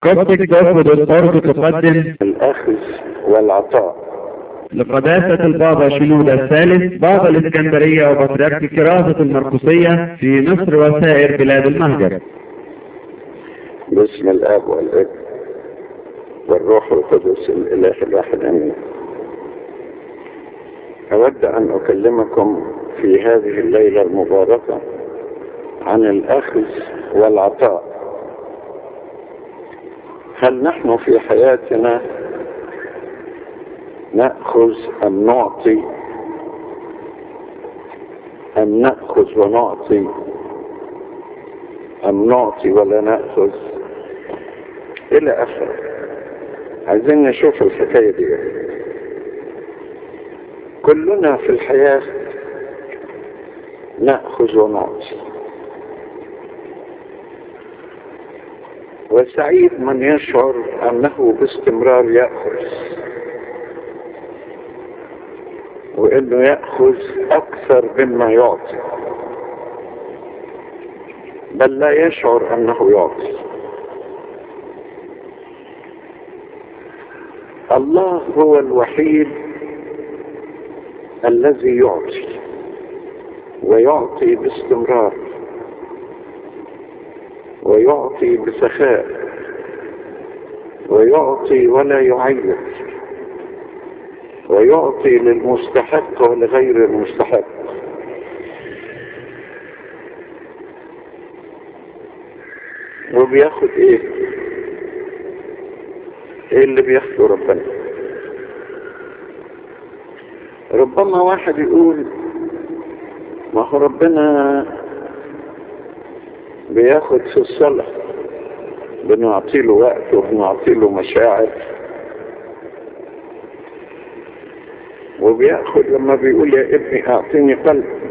كوستك دوت دوت تقدم الأخذ والعطاء لقداسة البابا شنودة الثالث بابا الإسكندرية وبطريرك كراسة المرقسية في مصر وسائر بلاد المهجر باسم الآب والابن والروح القدس الإله الواحد آمين أود أن أكلمكم في هذه الليلة المباركة عن الأخذ والعطاء هل نحن في حياتنا نأخذ أم نعطي أم نأخذ ونعطي أم نعطي ولا نأخذ إلى آخره عايزين نشوف الحكاية دي كلنا في الحياة نأخذ ونعطي وسعيد من يشعر أنه باستمرار يأخذ وانه يأخذ اكثر مما يعطي بل لا يشعر انه يعطي الله هو الوحيد الذي يعطي ويعطي باستمرار ويعطي بسخاء ويعطي ولا يعيط ويعطي للمستحق ولغير المستحق وبياخد ايه ايه اللي بياخده ربنا ربما واحد يقول ما هو ربنا بياخد في الصلاة بنعطي له وقت وبنعطي له مشاعر وبياخد لما بيقول يا ابني اعطيني قلبك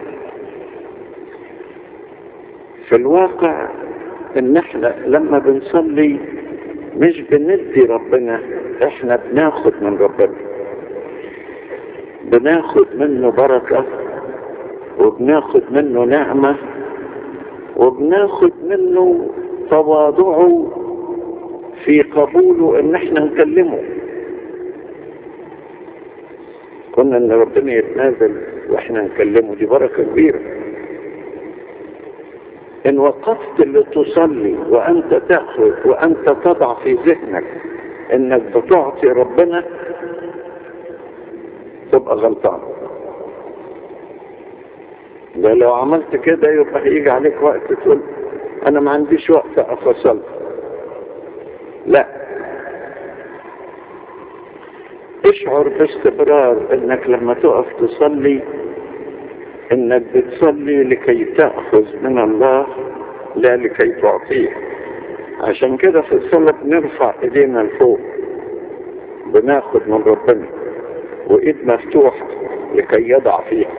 في الواقع ان احنا لما بنصلي مش بندي ربنا احنا بناخد من ربنا بناخد منه بركة وبناخد منه نعمة وبناخد منه تواضعه في قبوله ان احنا نكلمه كنا ان ربنا يتنازل واحنا نكلمه دي بركة كبيرة ان وقفت لتصلي وانت تأخذ وانت تضع في ذهنك انك بتعطي ربنا تبقى غلطان ده لو عملت كده يبقى هيجي عليك وقت تقول انا ما عنديش وقت افصل لا اشعر باستمرار انك لما تقف تصلي انك بتصلي لكي تأخذ من الله لا لكي تعطيه عشان كده في الصلاة بنرفع ايدينا لفوق بناخد من ربنا وايد مفتوحة لكي يضع فيها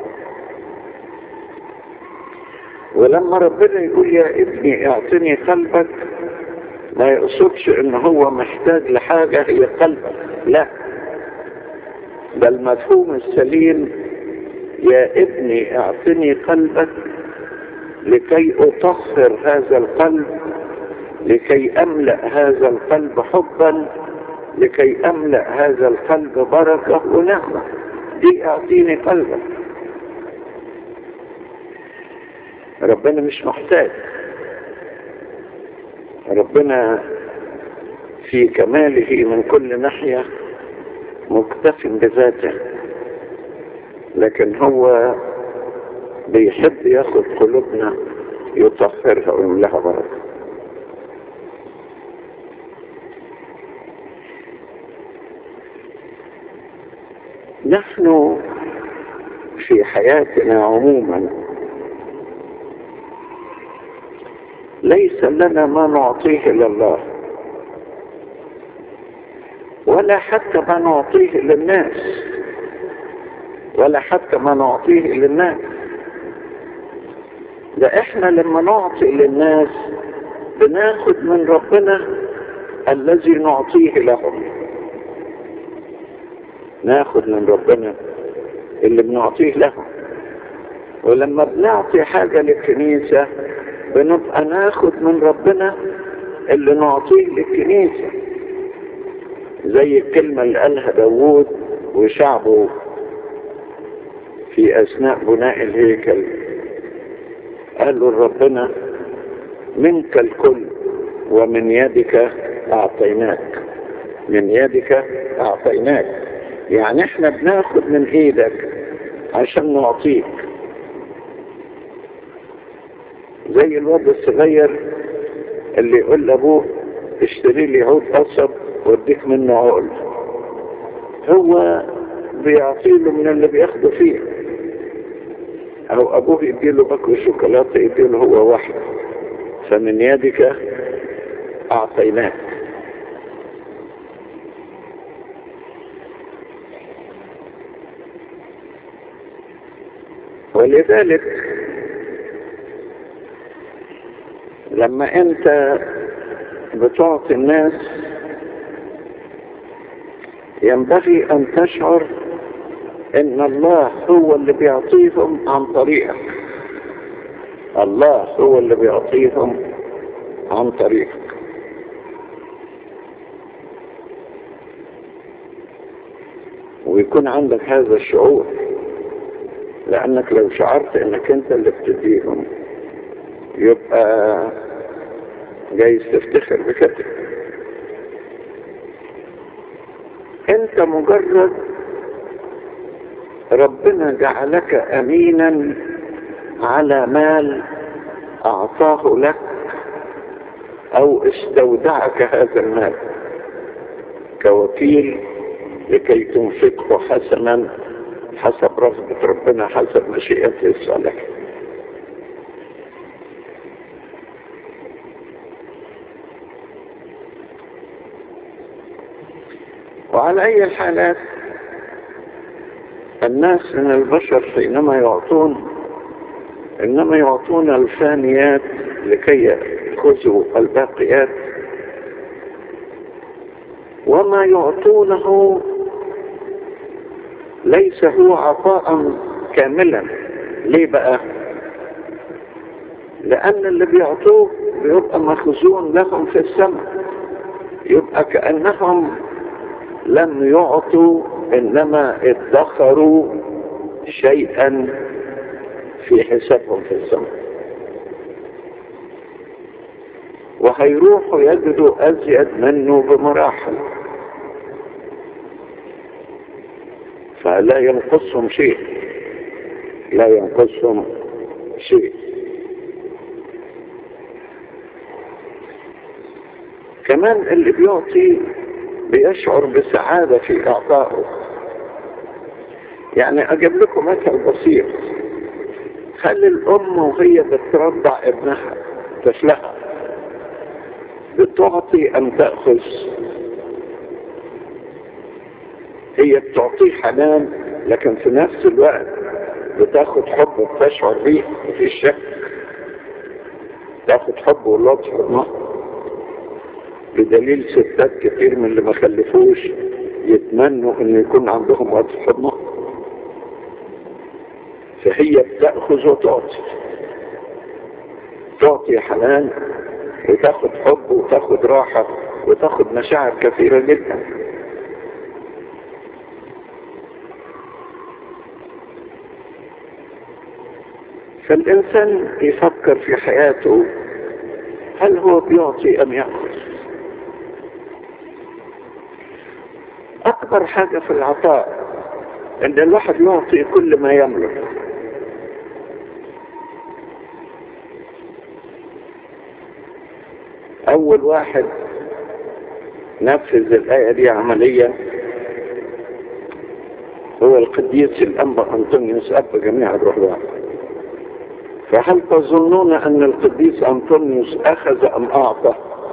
ولما ربنا يقول يا ابني اعطني قلبك ما يقصدش ان هو محتاج لحاجة هي قلبك لا ده المفهوم السليم يا ابني اعطني قلبك لكي اطهر هذا القلب لكي املأ هذا القلب حبا لكي املأ هذا القلب بركة ونعمة دي اعطيني قلبك ربنا مش محتاج ربنا في كماله من كل ناحية مكتف بذاته لكن هو بيحب ياخد قلوبنا يطهرها ويملاها بركة نحن في حياتنا عموما ليس لنا ما نعطيه لله ولا حتى ما نعطيه للناس ولا حتى ما نعطيه للناس ده احنا لما نعطي للناس بناخد من ربنا الذي نعطيه لهم ناخد من ربنا اللي بنعطيه لهم ولما بنعطي حاجة للكنيسة بنبقى ناخد من ربنا اللي نعطيه للكنيسة زي الكلمة اللي قالها داوود وشعبه في أثناء بناء الهيكل قالوا لربنا منك الكل ومن يدك أعطيناك من يدك أعطيناك يعني احنا بناخد من ايدك عشان نعطيك زي الواد الصغير اللي يقول لابوه اشتري لي عود قصب واديك منه عقل هو بيعطيله من اللي بياخده فيه او ابوه يديله باكو شوكولاته يديله هو واحد فمن يدك اعطيناك ولذلك لما انت بتعطي الناس ينبغي ان تشعر ان الله هو اللي بيعطيهم عن طريقك الله هو اللي بيعطيهم عن طريقك ويكون عندك هذا الشعور لانك لو شعرت انك انت اللي بتديهم يبقى جايز تفتخر بكده انت مجرد ربنا جعلك امينا على مال اعطاه لك او استودعك هذا المال كوكيل لكي تنفقه حسنا حسب رغبة ربنا حسب مشيئته الصالحة وعلى أي الحالات الناس من البشر حينما يعطون إنما يعطون الفانيات لكي يأخذوا الباقيات وما يعطونه ليس هو عطاء كاملا ليه بقى لأن اللي بيعطوه بيبقى مخزون لهم في السماء يبقى كأنهم لم يعطوا إنما ادخروا شيئا في حسابهم في السماء وهيروحوا يجدوا أزيد منه بمراحل فلا ينقصهم شيء لا ينقصهم شيء كمان اللي بيعطي بيشعر بسعادة في إعطائه يعني أجيب لكم مثل بسيط خلي الأم وهي بترضع ابنها طفلها بتعطي أم تأخذ هي بتعطيه حنان لكن في نفس الوقت بتاخد حب بتشعر بيه مفيش شك تاخد حب ولطف بدليل ستات كتير من اللي ما خلفوش يتمنوا ان يكون عندهم وقت حضنه فهي بتأخذ وتعطي تعطي حنان وتاخد حب وتاخد راحة وتاخد مشاعر كثيرة جدا فالإنسان يفكر في حياته هل هو بيعطي أم يأخذ أكبر حاجة في العطاء أن الواحد يعطي كل ما يملك أول واحد نفذ الآية دي عمليا هو القديس الأنبا أنطونيوس أب جميع الرهبان فهل تظنون أن القديس أنطونيوس أخذ أم أعطى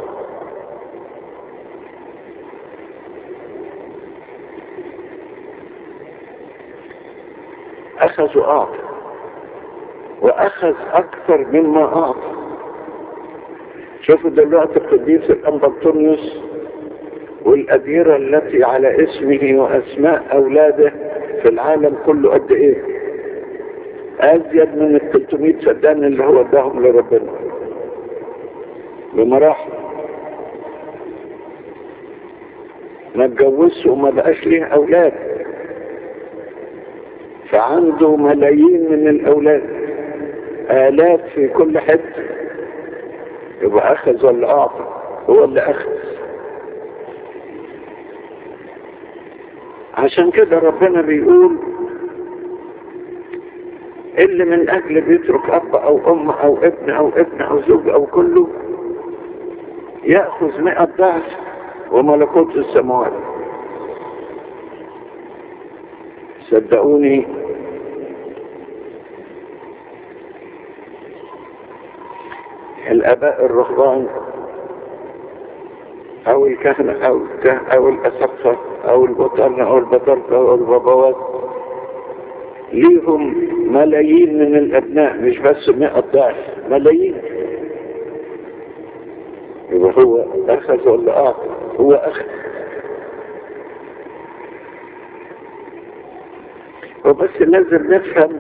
أخذ وأعطى وأخذ أكثر مما أعطى شوفوا دلوقتي القديس الأنبا أنطونيوس والأديرة التي على اسمه وأسماء أولاده في العالم كله قد إيه أزيد من ال 300 فدان اللي هو اداهم لربنا بمراحل ما اتجوزش وما بقاش ليه اولاد فعنده ملايين من الاولاد الاف في كل حته يبقى اخذ ولا اعطى هو اللي اخذ عشان كده ربنا بيقول اللي من اجل بيترك اب او ام او ابن او ابن او زوج او كله يأخذ مئة ضعف وملكوت السماوات صدقوني الاباء الرهبان او الكهنة او الكهنة او الاسقفة او البطرنة او البطرقة او البابوات ليهم ملايين من الابناء مش بس مئة ضعف ملايين يبقى هو اخذ ولا اعطى هو اخذ وبس لازم نفهم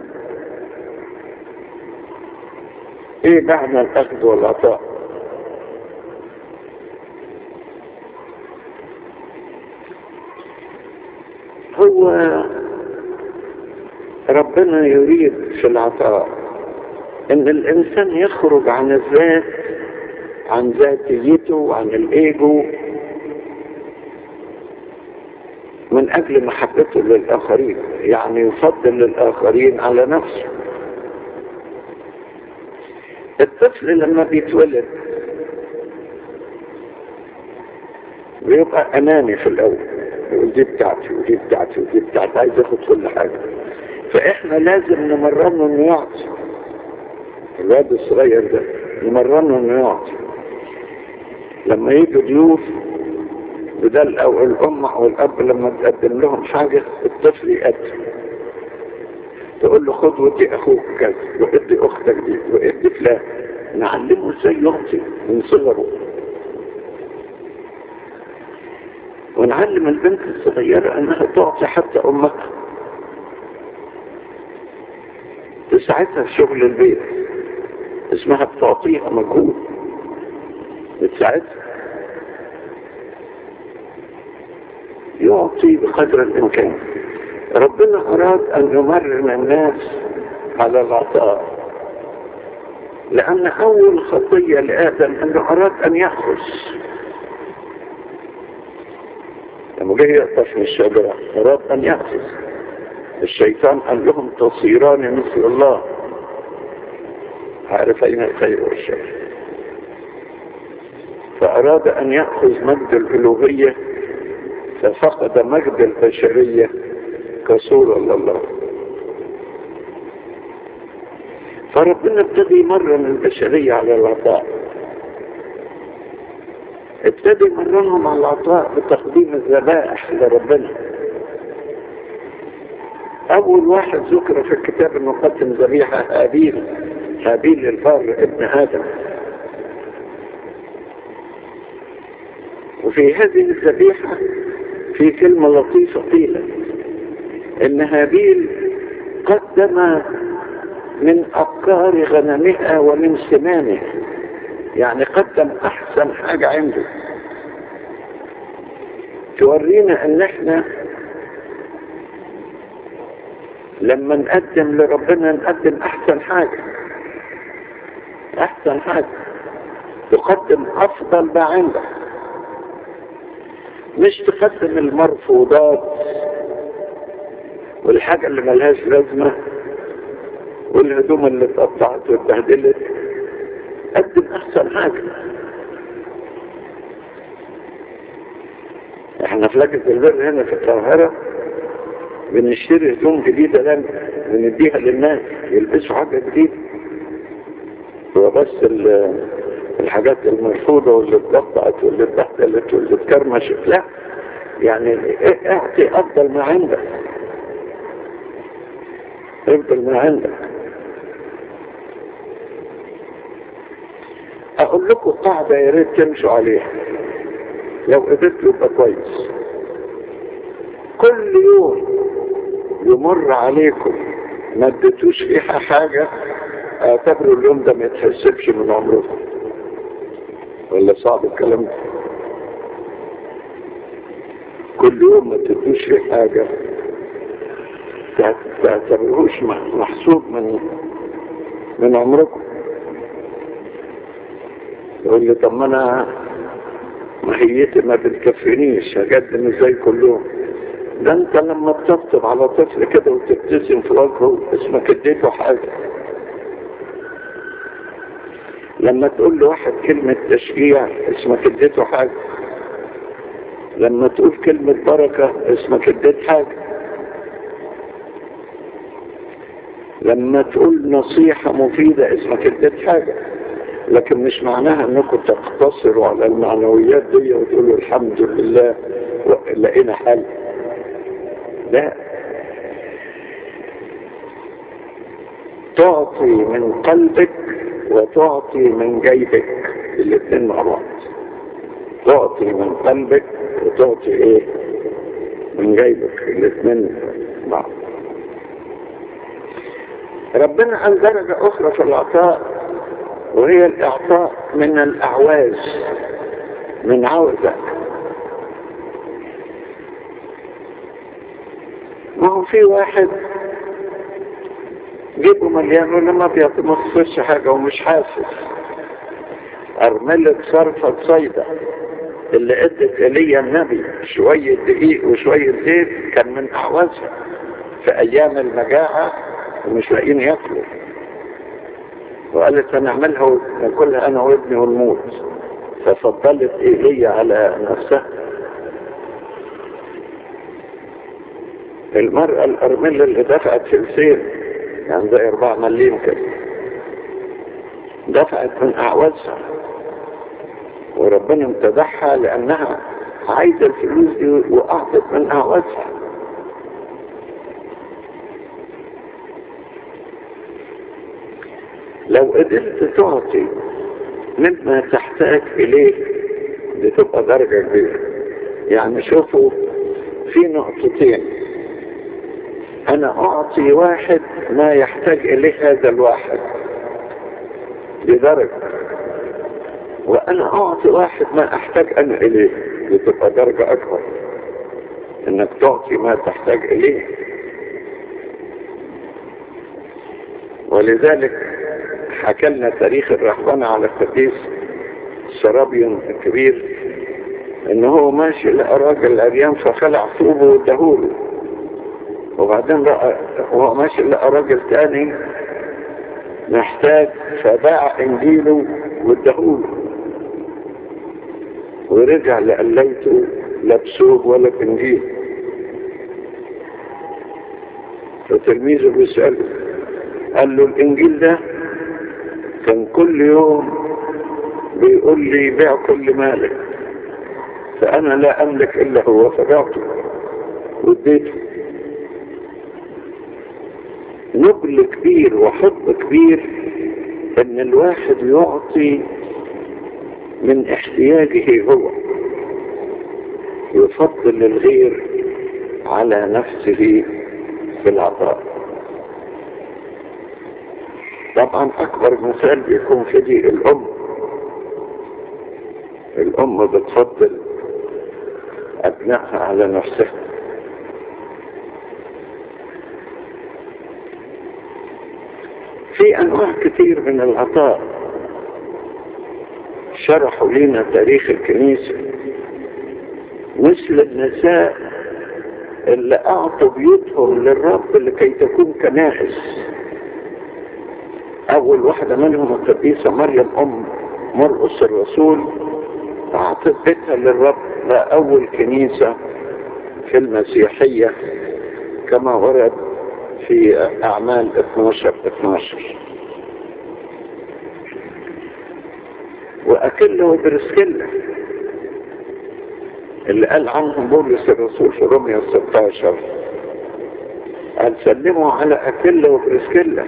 ايه معنى الاخذ والعطاء هو ربنا يريد في العطاء ان الانسان يخرج عن الذات عن ذاتيته وعن الايجو من اجل محبته للاخرين يعني يفضل للاخرين على نفسه الطفل لما بيتولد بيبقى اناني في الاول يقول دي بتاعتي ودي بتاعتي ودي بتاعتي عايز ياخد كل حاجه فاحنا لازم نمرنه انه يعطي الواد الصغير ده نمرنه انه يعطي لما يجوا ضيوف بدل او الام او الاب لما تقدم لهم حاجه الطفل يقدم تقول له خد ودي اخوك كذا وادي اختك دي وادي فلان نعلمه ازاي يعطي من صغره ونعلم البنت الصغيرة انها تعطي حتى امها تساعدها في شغل البيت اسمها بتعطيها مجهود بتساعدها يعطي بقدر الامكان ربنا اراد ان يمرن الناس على العطاء لان اول خطية لادم انه اراد ان يأخذ لما جه يقطف من الشجرة اراد ان يأخذ الشيطان قال لهم تصيران مثل الله عارف اين الخير والشر فاراد ان يأخذ مجد الالوهية ففقد مجد البشرية كصورة لله فربنا ابتدي يمرن البشرية على العطاء ابتدي يمرنهم على العطاء بتقديم الذبائح لربنا اول واحد ذكر في الكتاب انه قدم ذبيحة هابيل هابيل البار ابن ادم وفي هذه الذبيحة في كلمة لطيفة قيلت ان هابيل قدم من ابكار غنمها ومن سنانها يعني قدم احسن حاجة عنده تورينا ان احنا لما نقدم لربنا نقدم احسن حاجة احسن حاجة تقدم افضل ما عندك مش تقدم المرفوضات والحاجة اللي ملهاش لازمة والهدوم اللي اتقطعت واتبهدلت قدم احسن حاجة احنا في لجنة البر هنا في القاهرة بنشتري هدوم جديدة لنا بنديها للناس يلبسوا حاجة جديدة هو بس الحاجات المرفوضة واللي اتقطعت واللي اتبهدلت واللي اتكرمشت لا يعني اعطي افضل ما عندك افضل ما عندك اقول لكم قاعدة يا ريت تمشوا عليها لو قدرت يبقى كويس كل يوم يمر عليكم ما اديتوش فيها حاجة اعتبروا اليوم ده ما يتحسبش من عمركم ولا صعب الكلام ده كل يوم ما تدوش فيه حاجة تعتبروش محسوب من من عمركم يقول لي طب ما انا ماهيتي ما بتكفينيش هقدم ازاي كلهم ده انت لما بتطبطب على طفل كده وتبتسم في وجهه اسمك اديته حاجه لما تقول لواحد كلمة تشجيع اسمك اديته حاجة لما تقول كلمة بركة اسمك اديت حاجة لما تقول نصيحة مفيدة اسمك اديت حاجة لكن مش معناها انكم تقتصروا على المعنويات دي وتقولوا الحمد لله لقينا حل لا تعطي من قلبك وتعطي من جيبك الاثنين مع بعض تعطي من قلبك وتعطي ايه من جيبك الاثنين مع بعض ربنا قال درجة أخرى في العطاء وهي الإعطاء من الأعواز من عوزة ما هو في واحد جيبه مليان ولا ما بيصرفش حاجة ومش حاسس أرملة صرفة صيدة اللي ادت إلي النبي شوية دقيق وشوية زيت كان من أعوازها في أيام المجاعة ومش لاقيين ياكلوا وقالت هنعملها وناكلها أنا وابني ونموت ففضلت إيليا على نفسها المرأة الأرملة اللي دفعت في السير يعني زي أربعة مليم كده دفعت من أعوازها وربنا امتدحها لأنها عايزة الفلوس دي وأعطت من أعوازها لو قدرت تعطي مما تحتاج إليه بتبقى درجة كبيرة يعني شوفوا في نقطتين أنا أعطي واحد ما يحتاج إليه هذا الواحد بدرجة وأنا أعطي واحد ما أحتاج أنا إليه بتبقى درجة أكبر إنك تعطي ما تحتاج إليه ولذلك حكى لنا تاريخ الرهبنة على القديس الشرابي الكبير ان هو ماشي لقى راجل عريان فخلع ثوبه واداهوله وبعدين رأى هو ماشي لقى راجل تاني محتاج فباع انجيله واداهوله ورجع لقليته لا بثوب ولا بانجيل فتلميذه بيسأله قال له الانجيل ده كان كل يوم بيقول لي بيع كل مالك فأنا لا أملك إلا هو فبعته واديته نبل كبير وحب كبير ان الواحد يعطي من احتياجه هو يفضل الغير على نفسه في العطاء طبعا اكبر مثال بيكون في دي الام الام بتفضل ابنائها على نفسها في انواع كثير من العطاء شرحوا لنا تاريخ الكنيسة مثل النساء اللي اعطوا بيوتهم للرب لكي تكون كنائس اول واحدة منهم القديسة مريم ام مرقس الرسول اعطت بيتها للرب اول كنيسة في المسيحية كما ورد في اعمال 12 12 واكله وبرسكله اللي قال عنهم بولس الرسول في روميا 16 قال سلموا على اكله وبرسكله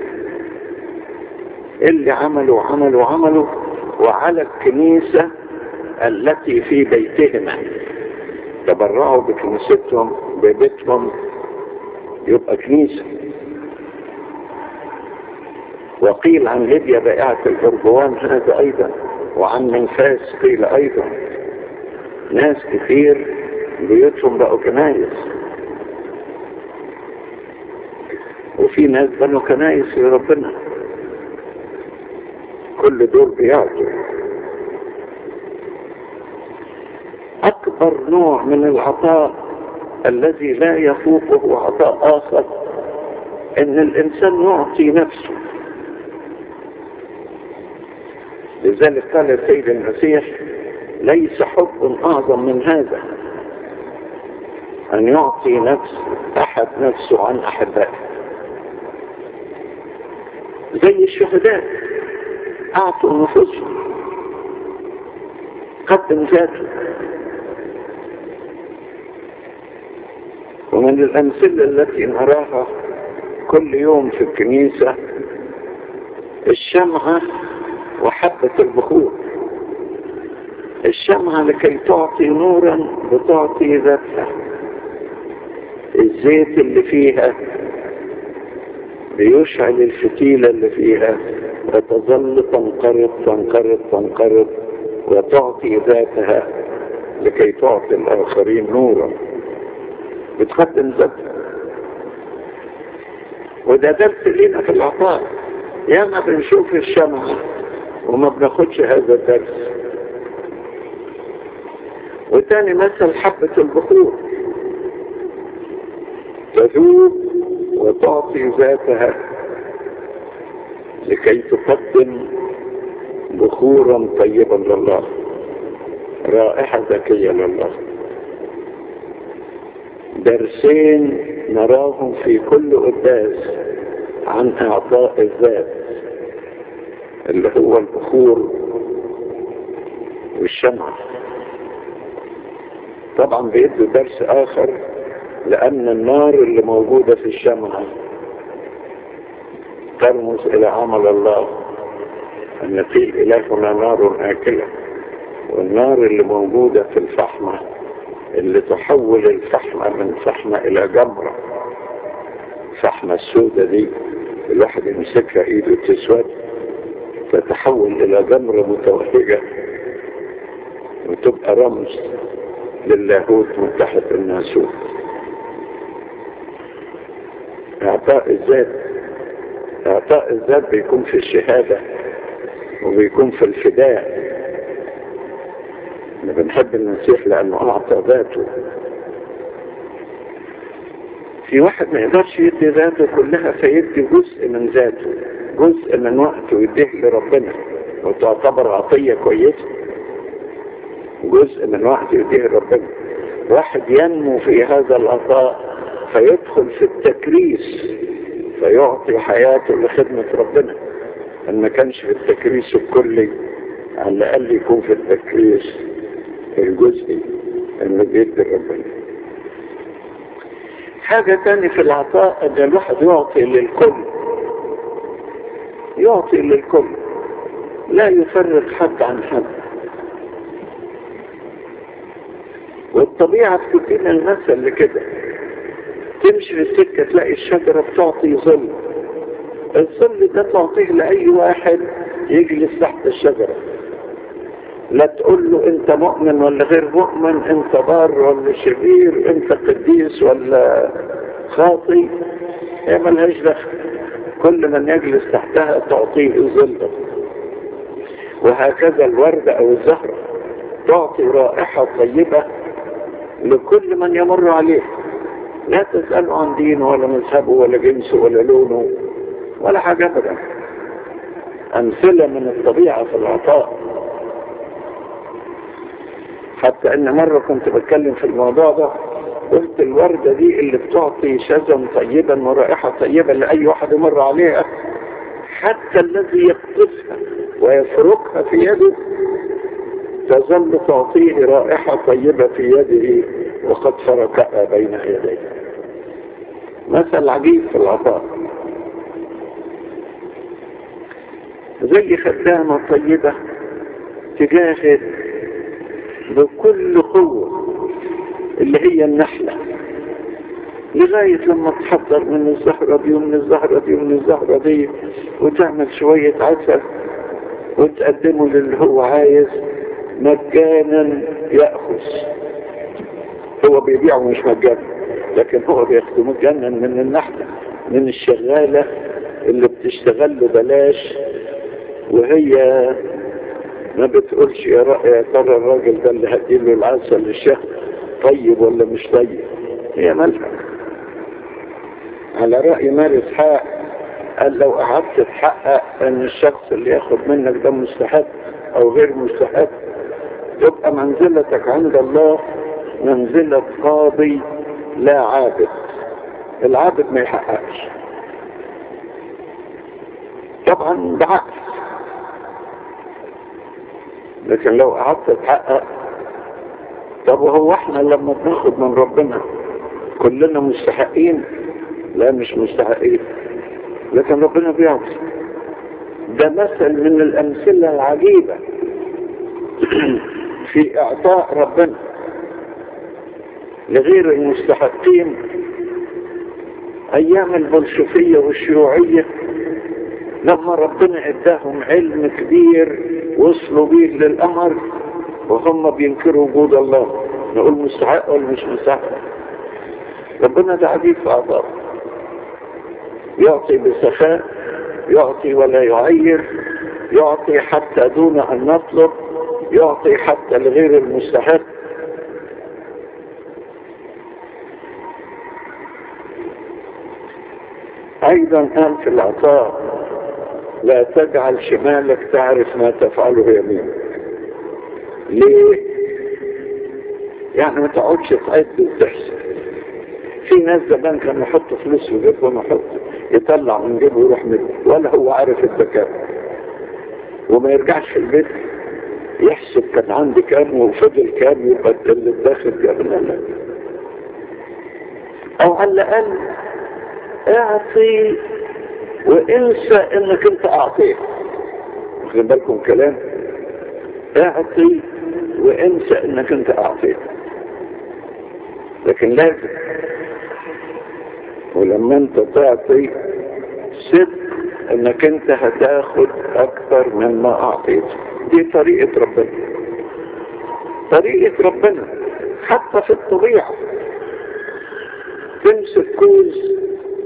اللي عملوا عملوا عملوا وعلى الكنيسة التي في بيتهما تبرعوا بكنيستهم ببيتهم يبقى كنيسة وقيل عن ليبيا بائعة الأرجوان هذا أيضا وعن منفاس قيل أيضا ناس كثير بيوتهم بقوا كنايس وفي ناس بنوا كنايس لربنا كل دور بيعطوا أكبر نوع من العطاء الذي لا يفوقه عطاء آخر إن الإنسان يعطي نفسه لذلك قال السيد المسيح ليس حب أعظم من هذا أن يعطي نفس أحد نفسه عن أحبائه زي الشهداء أعطوا نفوسهم قدم ذاته ومن الأمثلة التي نراها كل يوم في الكنيسة الشمعة وحبة البخور الشمعة لكي تعطي نورا بتعطي ذاتها الزيت اللي فيها بيشعل الفتيلة اللي فيها وتظل تنقرض تنقرض تنقرض وتعطي ذاتها لكي تعطي الآخرين نورا بتقدم ذاتها وده درس لنا في العطاء ياما بنشوف الشمعة وما بناخدش هذا الدرس وتاني مثل حبة البخور تذوب وتعطي ذاتها لكي تقدم بخورا طيبا لله رائحة ذكية لله درسين نراهم في كل قداس عن اعطاء الذات اللي هو البخور والشمعة طبعا بيدوا درس اخر لان النار اللي موجودة في الشمعة ترمز الى عمل الله ان قيل الهنا نار اكلة والنار اللي موجودة في الفحمة اللي تحول الفحمة من فحمة الى جمرة الفحمة السودة دي الواحد يمسكها ايده تسود تتحول الى جمرة متوهجة وتبقى رمز للاهوت من تحت الناسوت اعطاء الذات اعطاء الذات بيكون في الشهادة وبيكون في الفداء بنحب المسيح لانه اعطى ذاته في واحد ما يقدرش يدي ذاته كلها فيدي جزء من ذاته جزء من وقته يديه لربنا وتعتبر عطية كويسة جزء من وقته يديه لربنا واحد ينمو في هذا العطاء فيدخل في التكريس فيعطي حياته لخدمة ربنا ان ما كانش في التكريس الكلي على الاقل يكون في التكريس الجزئي اللي بيدي ربنا حاجة تاني في العطاء ان الواحد يعطي للكل يعطي للكل لا يفرق حد عن حد والطبيعة بتدينا المثل لكده تمشي في السكة تلاقي الشجرة بتعطي ظل الظل ده تعطيه لأي واحد يجلس تحت الشجرة لا تقول له انت مؤمن ولا غير مؤمن انت بار ولا شرير انت قديس ولا خاطي هي ملهاش دخل كل من يجلس تحتها تعطيه ظلا وهكذا الوردة او الزهرة تعطي رائحة طيبة لكل من يمر عليه لا تسأله عن دينه ولا مذهبه ولا جنسه ولا لونه ولا حاجة ابدا أمثلة من الطبيعة في العطاء حتى ان مرة كنت بتكلم في الموضوع ده قلت الوردة دي اللي بتعطي شزا طيبا ورائحة طيبة لأي واحد يمر عليها حتى الذي يقطفها ويفركها في يده تظل تعطيه رائحة طيبة في يده وقد فركها بين يديه مثل عجيب في العطاء زي خدامة طيبة تجاهد بكل قوة اللي هي النحلة لغاية لما تحضر من الزهرة دي ومن الزهرة دي ومن الزهرة دي وتعمل شوية عسل وتقدمه للي هو عايز مجانا يأخذ هو هو بيبيعه مش مجانا لكن هو بياخده مجانا من النحلة من الشغالة اللي بتشتغل له بلاش وهي ما بتقولش يا, رأي يا ترى الراجل ده اللي هديله العسل للشهر طيب ولا مش طيب هي مالها على رأي مارس حق قال لو قعدت تحقق ان الشخص اللي ياخد منك ده مستحق او غير مستحق تبقى منزلتك عند الله منزلة قاضي لا عابد العابد ما يحققش طبعا بعكس لكن لو قعدت تحقق طب وهو احنا لما بناخد من ربنا كلنا مستحقين لا مش مستحقين لكن ربنا بيعطي ده مثل من الامثله العجيبه في اعطاء ربنا لغير المستحقين ايام البلشفيه والشيوعيه لما ربنا اداهم علم كبير وصلوا بيه للقمر وهم بينكروا وجود الله نقول مستحق ولا مش مستحق ربنا ده عجيب في اعطائه يعطي بسخاء يعطي ولا يعير يعطي حتى دون ان نطلب يعطي حتى لغير المستحق ايضا قال في العطاء لا تجعل شمالك تعرف ما تفعله يمينك ليه يعني ما تقعدش تعد وتحسب في ناس زمان كانوا يحطوا فلوس في جيبهم يحط يطلع من جيبه ويروح منه ولا هو عارف الزكاة وما يرجعش في البيت يحسب كان عندي كام وفضل كام يبقى اللي داخل كام لا لا او على الاقل اعطي وانسى انك انت اعطيت واخدين بالكم كلام اعطي وانسى انك انت اعطيت لكن لازم ولما انت تعطي صدق انك انت هتاخد اكتر مما اعطيت دي طريقة ربنا طريقة ربنا حتى في الطبيعة تمسك كوز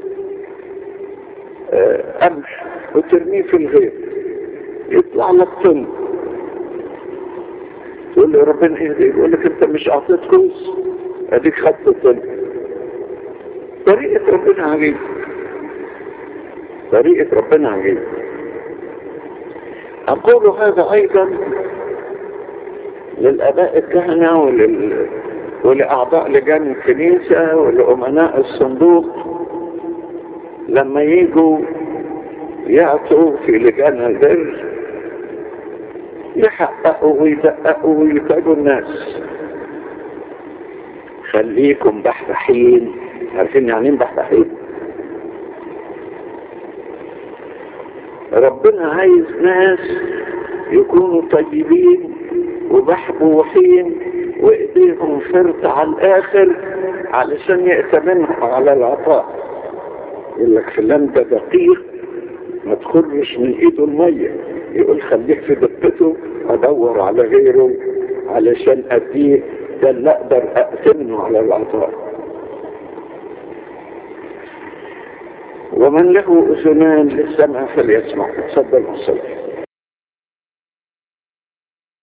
قمح وترميه في الغيط يطلع لك طن تقول له يا ربنا ايه ده يقول لك انت مش اعطيت كوز اديك خدت الطن طريقة ربنا عجيب طريقة ربنا عجيب أقول هذا أيضا للآباء الكهنة ولل... ولأعضاء لجان الكنيسة ولأمناء الصندوق لما يجوا يعطوا في لجان البر يحققوا ويدققوا ويتعبوا الناس خليكم بحبحين عارفين يعني ايه بحبحين ربنا عايز ناس يكونوا طيبين وبحبوحين وايديهم فرط على الاخر علشان يأتمنهم على العطاء يقول لك فلان ده دقيق ما تخرش من ايده المية يقول خليه في دقته ادور على غيره علشان اديه ده اللي اقدر اأتمنه على العطاء ومن له اذنان للسمع فليسمع تفضل وصلي